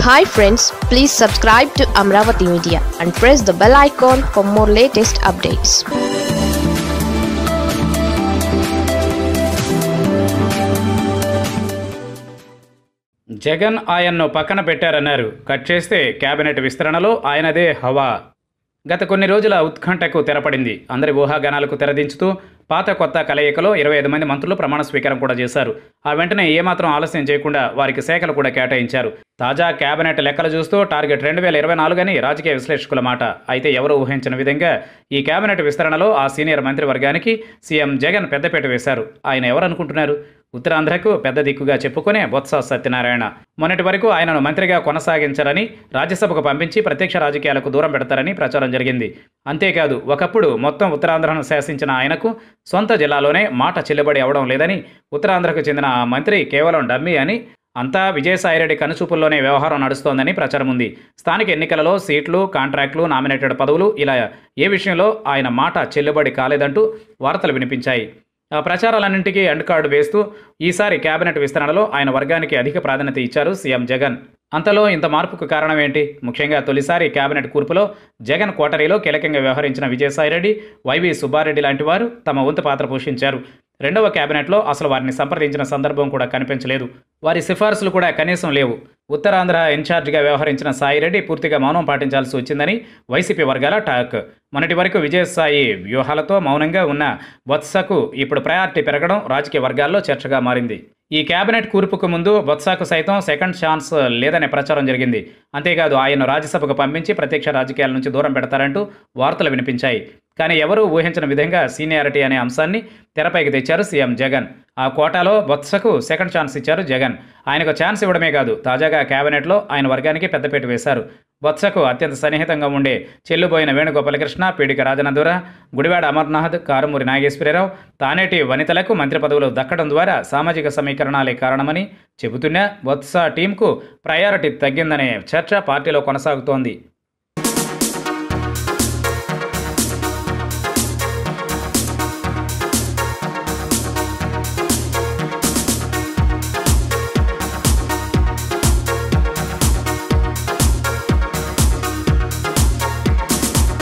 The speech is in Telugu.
hi friends please subscribe to Amaravati media and press the bell icon for more latest updates Jagan ఆయన్ను పక్కన పెట్టారన్నారు కట్ చేస్తే కేబినెట్ విస్తరణలో ఆయనదే హవా గత కొన్ని రోజుల ఉత్కంఠకు తెరపడింది అందరి ఊహాగానాలకు తెరదించుతూ పాత కొత్త కలయికలో ఇరవై ఐదు మంది మంత్రులు ప్రమాణ స్వీకారం కూడా చేశారు ఆ వెంటనే ఏమాత్రం ఆలస్యం చేయకుండా వారికి శాఖలు కూడా కేటాయించారు తాజా కేబినెట్ లెక్కలు చూస్తూ టార్గెట్ రెండు వేల ఇరవై నాలుగు అని రాజకీయ విశ్లేషకుల మాట అయితే ఎవరు ఊహించిన విధంగా ఈ కేబినెట్ విస్తరణలో ఆ సీనియర్ మంత్రివర్గానికి సీఎం జగన్ పెద్దపీట వేశారు ఆయన ఎవరు అనుకుంటున్నారు ఉత్తరాంధ్రకు పెద్ద దిక్కుగా చెప్పుకునే బొత్స సత్యనారాయణ మొన్నటి వరకు ఆయనను మంత్రిగా కొనసాగించారని రాజ్యసభకు పంపించి ప్రత్యక్ష రాజకీయాలకు దూరం పెడతారని ప్రచారం జరిగింది అంతేకాదు ఒకప్పుడు మొత్తం ఉత్తరాంధ్రను శాసించిన ఆయనకు సొంత జిల్లాలోనే మాట చెల్లుబడి అవడం లేదని ఉత్తరాంధ్రకు చెందిన ఆ మంత్రి కేవలం డమ్మీ అని అంతా విజయసాయిరెడ్డి కనుచూపుల్లోనే వ్యవహారం నడుస్తోందని ప్రచారం ఉంది స్థానిక ఎన్నికలలో సీట్లు కాంట్రాక్టులు నామినేటెడ్ పదవులు ఇలా ఏ విషయంలో ఆయన మాట చెల్లుబడి కాలేదంటూ వార్తలు వినిపించాయి ఆ ప్రచారాలన్నింటికీ ఎండ్ కార్డు వేస్తూ ఈసారి కేబినెట్ విస్తరణలో ఆయన వర్గానికి అధిక ప్రాధాన్యత ఇచ్చారు సీఎం జగన్ అంతలో ఇంత మార్పుకు కారణం ఏంటి ముఖ్యంగా తొలిసారి కేబినెట్ కూర్పులో జగన్ కోటరీలో కీలకంగా వ్యవహరించిన విజయసాయిరెడ్డి వైవి సుబ్బారెడ్డి లాంటి వారు తమ వంతు పాత్ర పోషించారు రెండవ కేబినెట్లో అసలు వారిని సంప్రదించిన సందర్భం కూడా కనిపించలేదు వారి సిఫార్సులు కూడా కనీసం లేవు ఉత్తరాంధ్ర ఇన్ఛార్జిగా వ్యవహరించిన సాయిరెడ్డి పూర్తిగా మౌనం పాటించాల్సి వచ్చిందని వైసీపీ వర్గాల టాక్ మొన్నటి వరకు విజయసాయి వ్యూహాలతో మౌనంగా ఉన్న బొత్సకు ఇప్పుడు ప్రయారిటీ పెరగడం రాజకీయ వర్గాల్లో చర్చగా మారింది ఈ కేబినెట్ కూర్పుకు ముందు బొత్సాకు సైతం సెకండ్ ఛాన్స్ లేదనే ప్రచారం జరిగింది అంతేకాదు ఆయన్ను రాజ్యసభకు పంపించి ప్రత్యక్ష రాజకీయాల నుంచి దూరం పెడతారంటూ వార్తలు వినిపించాయి కానీ ఎవరూ ఊహించిన విధంగా సీనియారిటీ అనే అంశాన్ని తెరపైకి తెచ్చారు సీఎం జగన్ ఆ కోటాలో బొత్సకు సెకండ్ ఛాన్స్ ఇచ్చారు జగన్ ఆయనకు ఛాన్స్ ఇవ్వడమే కాదు తాజాగా కేబినెట్లో ఆయన వర్గానికి పెద్దపీట వేశారు బొత్సకు అత్యంత సన్నిహితంగా ఉండే చెల్లుబోయిన వేణుగోపాలకృష్ణ పీడిక రాజనందుర గుడివాడ అమర్నాథ్ కారుమూరి నాగేశ్వరరావు తానేటి వనితలకు మంత్రి పదవులు దక్కడం ద్వారా సామాజిక సమీకరణాలే కారణమని చెబుతున్నా బొత్స టీంకు ప్రయారిటీ తగ్గిందనే చర్చ పార్టీలో కొనసాగుతోంది